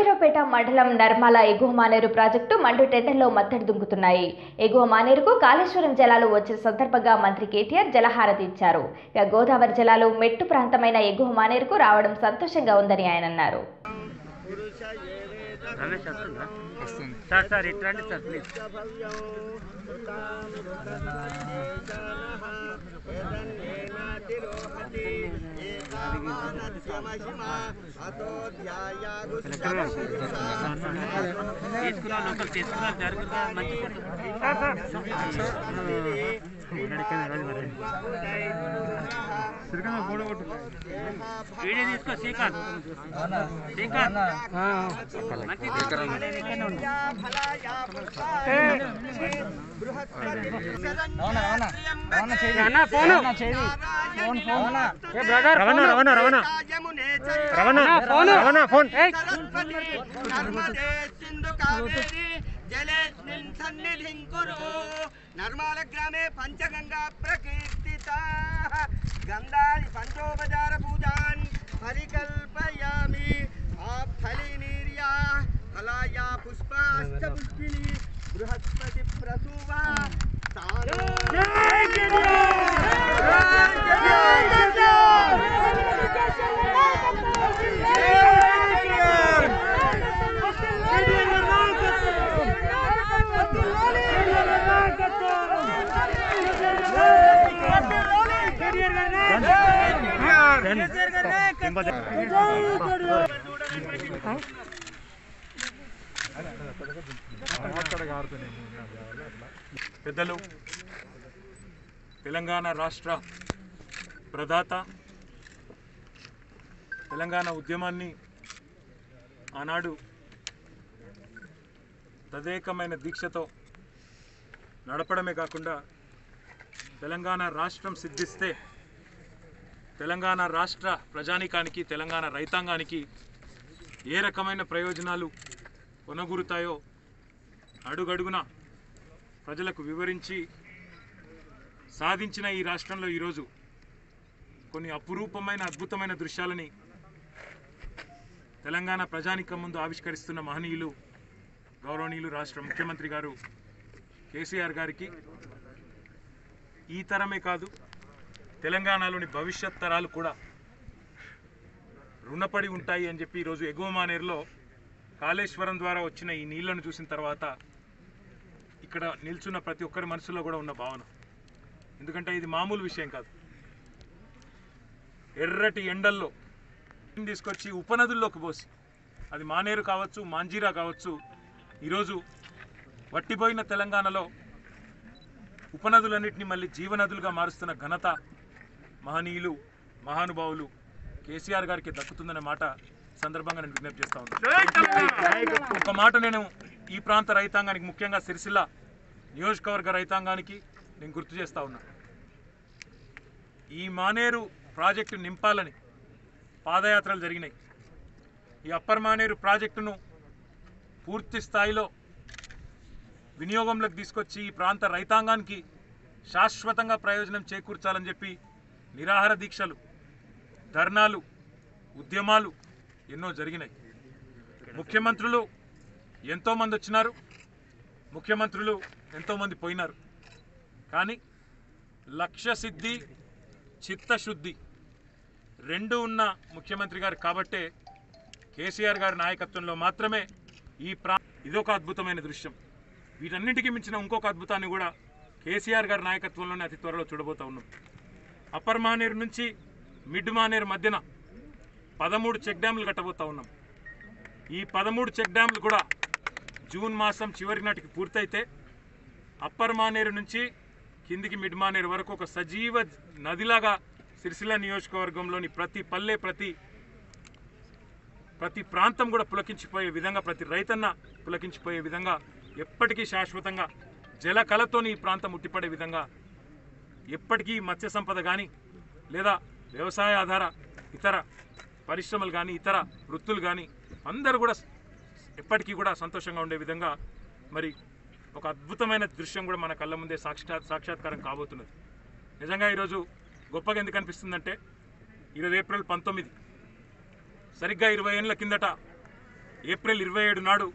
గంభీరపేట మండలం నర్మల ఎగువ మానేరు ప్రాజెక్టు మండు టెండర్లో మత్తడి దుంకుతున్నాయి ఎగువ మానేరుకు కాళేశ్వరం జలాలు వచ్చిన సందర్భంగా మంత్రి కేటీఆర్ జలహారతి ఇచ్చారు ఇక గోదావరి జలాలు మెట్టు ప్రాంతమైన ఎగువ మానేరుకు రావడం సంతోషంగా ఉందని ఆయన అన్నారు రమేష్ వస్తుందా సార్ సార్ ఇటు రండి సార్ ప్లీజ్ తీసుకున్న లోకల్ తీసుకున్న జరుగుతుందా మంచి వీడియో తీసుకో శ్రీకాంత్ శ్రీకాంత్ మంచి రవణ రవణ రవణ రవణ రవణ ఫోన్ నర్మాల గ్రామే పంచగంగా ప్రకీర్తిత గంధాని పంచోపచార పూజాన్ పరికల్పయామి ఆ ఫలినీర్యా ఫలాయా పుష్పాశ్చ పుష్పిని బృహస్పతి ప్రసూవ పెద్దలు తెలంగాణ రాష్ట్ర ప్రదాత తెలంగాణ ఉద్యమాన్ని ఆనాడు తదేకమైన దీక్షతో నడపడమే కాకుండా తెలంగాణ రాష్ట్రం సిద్ధిస్తే తెలంగాణ రాష్ట్ర ప్రజానికానికి తెలంగాణ రైతాంగానికి ఏ రకమైన ప్రయోజనాలు కొనగూరుతాయో అడుగడుగున ప్రజలకు వివరించి సాధించిన ఈ రాష్ట్రంలో ఈరోజు కొన్ని అపురూపమైన అద్భుతమైన దృశ్యాలని తెలంగాణ ప్రజానికం ముందు ఆవిష్కరిస్తున్న మహనీయులు గౌరవనీయులు రాష్ట్ర ముఖ్యమంత్రి గారు కేసీఆర్ గారికి ఈ తరమే కాదు తెలంగాణలోని భవిష్యత్ తరాలు కూడా రుణపడి ఉంటాయి అని చెప్పి ఈరోజు ఎగువ మానేరులో కాళేశ్వరం ద్వారా వచ్చిన ఈ నీళ్లను చూసిన తర్వాత ఇక్కడ నిల్చున్న ప్రతి ఒక్కరి మనసులో కూడా ఉన్న భావన ఎందుకంటే ఇది మామూలు విషయం కాదు ఎర్రటి ఎండల్లో తీసుకొచ్చి ఉపనదుల్లోకి పోసి అది మానేరు కావచ్చు మాంజీరా కావచ్చు ఈరోజు వట్టిపోయిన తెలంగాణలో ఉపనదులన్నింటినీ మళ్ళీ జీవనదులుగా మారుస్తున్న ఘనత మహనీయులు మహానుభావులు కేసీఆర్ గారికి దక్కుతుందనే మాట సందర్భంగా నేను విజ్ఞప్తి చేస్తా ఉన్నాను ఒక మాట నేను ఈ ప్రాంత రైతాంగానికి ముఖ్యంగా సిరిసిల్ల నియోజకవర్గ రైతాంగానికి నేను గుర్తు చేస్తా ఉన్నా ఈ మానేరు ప్రాజెక్టు నింపాలని పాదయాత్రలు జరిగినాయి ఈ అప్పర్ మానేరు ప్రాజెక్టును పూర్తి స్థాయిలో వినియోగంలోకి తీసుకొచ్చి ఈ ప్రాంత రైతాంగానికి శాశ్వతంగా ప్రయోజనం చేకూర్చాలని చెప్పి నిరాహార దీక్షలు ధర్నాలు ఉద్యమాలు ఎన్నో జరిగినాయి ముఖ్యమంత్రులు ఎంతోమంది వచ్చినారు ముఖ్యమంత్రులు ఎంతోమంది పోయినారు కానీ లక్ష్య సిద్ధి చిత్తశుద్ధి రెండు ఉన్న ముఖ్యమంత్రి గారు కాబట్టే కేసీఆర్ గారి నాయకత్వంలో మాత్రమే ఈ ప్రా ఇదొక అద్భుతమైన దృశ్యం వీటన్నిటికీ మించిన ఇంకొక అద్భుతాన్ని కూడా కేసీఆర్ గారి నాయకత్వంలోనే అతి త్వరలో చూడబోతా ఉన్నాం అప్పర్ మానేరు నుంచి మిడ్ మానేరు మధ్యన పదమూడు చెక్ డ్యాములు కట్టబోతా ఉన్నాం ఈ పదమూడు చెక్ డ్యాములు కూడా జూన్ మాసం చివరి నాటికి పూర్తయితే అప్పర్ మానేరు నుంచి కిందికి మిడ్ మానేరు వరకు ఒక సజీవ నదిలాగా సిరిసిల్ల నియోజకవర్గంలోని ప్రతి పల్లె ప్రతి ప్రతి ప్రాంతం కూడా పులకించిపోయే విధంగా ప్రతి రైతన్న పులకించిపోయే విధంగా ఎప్పటికీ శాశ్వతంగా జల కళతోని ఈ ప్రాంతం ఉట్టిపడే విధంగా ఎప్పటికీ మత్స్య సంపద కానీ లేదా వ్యవసాయ ఆధార ఇతర పరిశ్రమలు కానీ ఇతర వృత్తులు కానీ అందరూ కూడా ఎప్పటికీ కూడా సంతోషంగా ఉండే విధంగా మరి ఒక అద్భుతమైన దృశ్యం కూడా మన కళ్ళ ముందే సాక్షాత్ సాక్షాత్కారం కాబోతున్నది నిజంగా ఈరోజు గొప్పగా ఎందుకు అనిపిస్తుందంటే ఈరోజు ఏప్రిల్ పంతొమ్మిది సరిగ్గా ఇరవై ఏళ్ళ కిందట ఏప్రిల్ ఇరవై ఏడు నాడు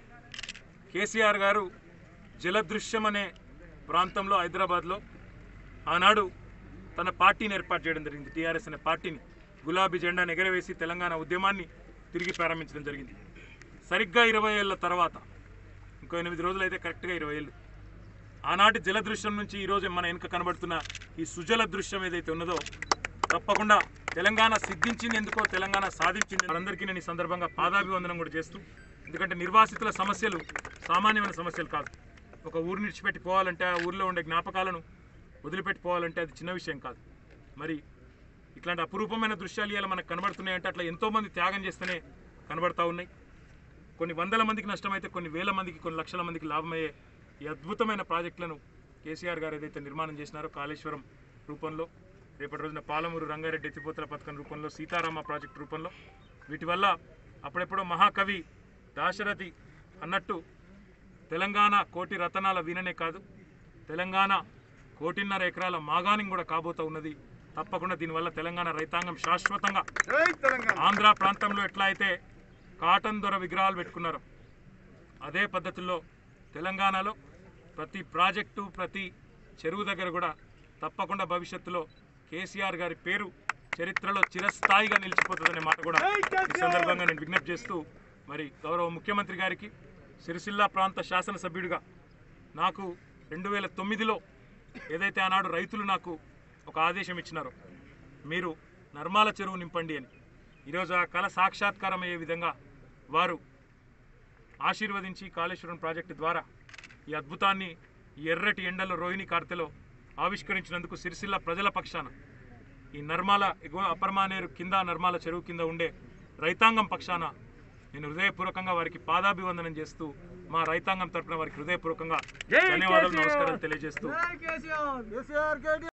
కేసీఆర్ గారు జలదృశ్యం అనే ప్రాంతంలో హైదరాబాద్లో ఆనాడు తన పార్టీని ఏర్పాటు చేయడం జరిగింది టీఆర్ఎస్ అనే పార్టీని గులాబీ జెండాను ఎగరవేసి తెలంగాణ ఉద్యమాన్ని తిరిగి ప్రారంభించడం జరిగింది సరిగ్గా ఇరవై ఏళ్ళ తర్వాత ఇంకో ఎనిమిది రోజులైతే కరెక్ట్గా ఇరవై ఏళ్ళు ఆనాటి జల దృశ్యం నుంచి ఈరోజు మన వెనుక కనబడుతున్న ఈ సుజల దృశ్యం ఏదైతే ఉన్నదో తప్పకుండా తెలంగాణ సిద్ధించింది ఎందుకో తెలంగాణ సాధించింది అందరికీ నేను ఈ సందర్భంగా పాదాభివందనం కూడా చేస్తూ ఎందుకంటే నిర్వాసితుల సమస్యలు సామాన్యమైన సమస్యలు కాదు ఒక ఊరు నిడిచిపెట్టి పోవాలంటే ఆ ఊరిలో ఉండే జ్ఞాపకాలను వదిలిపెట్టి పోవాలంటే అది చిన్న విషయం కాదు మరి ఇట్లాంటి అపురూపమైన దృశ్యాలు ఇలా మనకు కనబడుతున్నాయంటే అట్లా ఎంతోమంది త్యాగం చేస్తేనే కనబడతా ఉన్నాయి కొన్ని వందల మందికి నష్టమైతే కొన్ని వేల మందికి కొన్ని లక్షల మందికి లాభమయ్యే ఈ అద్భుతమైన ప్రాజెక్టులను కేసీఆర్ గారు ఏదైతే నిర్మాణం చేసినారో కాళేశ్వరం రూపంలో రేపటి రోజున పాలమూరు రంగారెడ్డి ఎత్తిపోతల పథకం రూపంలో సీతారామ ప్రాజెక్టు రూపంలో వీటి వల్ల అప్పుడెప్పుడో మహాకవి దాశరథి అన్నట్టు తెలంగాణ కోటి రతనాల వీణనే కాదు తెలంగాణ కోటిన్నర ఎకరాల మాగాణిం కూడా కాబోతా ఉన్నది తప్పకుండా దీనివల్ల తెలంగాణ రైతాంగం శాశ్వతంగా ఆంధ్ర ప్రాంతంలో ఎట్లా అయితే కాటన్ దొర విగ్రహాలు పెట్టుకున్నారో అదే పద్ధతుల్లో తెలంగాణలో ప్రతి ప్రాజెక్టు ప్రతి చెరువు దగ్గర కూడా తప్పకుండా భవిష్యత్తులో కేసీఆర్ గారి పేరు చరిత్రలో చిరస్థాయిగా నిలిచిపోతుందనే మాట కూడా ఈ సందర్భంగా నేను విజ్ఞప్తి చేస్తూ మరి గౌరవ ముఖ్యమంత్రి గారికి సిరిసిల్ల ప్రాంత శాసనసభ్యుడిగా నాకు రెండు వేల తొమ్మిదిలో ఏదైతే ఆనాడు రైతులు నాకు ఒక ఆదేశం ఇచ్చినారో మీరు నర్మాల చెరువు నింపండి అని ఈరోజు ఆ కళ సాక్షాత్కారం అయ్యే విధంగా వారు ఆశీర్వదించి కాళేశ్వరం ప్రాజెక్టు ద్వారా ఈ అద్భుతాన్ని ఈ ఎర్రటి ఎండలో రోహిణి కార్తెలో ఆవిష్కరించినందుకు సిరిసిల్ల ప్రజల పక్షాన ఈ నర్మాల ఎగువ అపర్మానేరు కింద నర్మాల చెరువు కింద ఉండే రైతాంగం పక్షాన నేను హృదయపూర్వకంగా వారికి పాదాభివందనం చేస్తూ మా రైతాంగం తరపున వారికి హృదయపూర్వకంగా ధన్యవాదాలు నమస్కారాలు తెలియజేస్తూ